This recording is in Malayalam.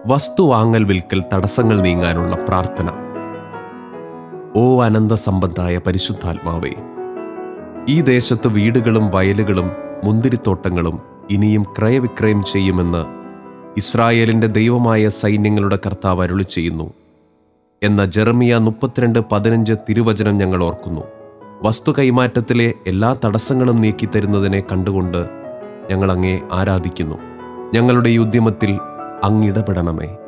വസ്തു വാങ്ങൽ വിൽക്കൽ തടസ്സങ്ങൾ നീങ്ങാനുള്ള പ്രാർത്ഥന ഓ അനന്ത സമ്പത്തായ പരിശുദ്ധാത്മാവേ ഈ ദേശത്ത് വീടുകളും വയലുകളും മുന്തിരിത്തോട്ടങ്ങളും ഇനിയും ക്രയവിക്രയം ചെയ്യുമെന്ന് ഇസ്രായേലിന്റെ ദൈവമായ സൈന്യങ്ങളുടെ കർത്താവ് അരുളി ചെയ്യുന്നു എന്ന ജെറമിയ മുപ്പത്തിരണ്ട് പതിനഞ്ച് തിരുവചനം ഞങ്ങൾ ഓർക്കുന്നു വസ്തു കൈമാറ്റത്തിലെ എല്ലാ തടസ്സങ്ങളും നീക്കിത്തരുന്നതിനെ കണ്ടുകൊണ്ട് ഞങ്ങൾ അങ്ങേ ആരാധിക്കുന്നു ഞങ്ങളുടെ ഈ ഉദ്യമത്തിൽ അങ്ങിടപെടണമേ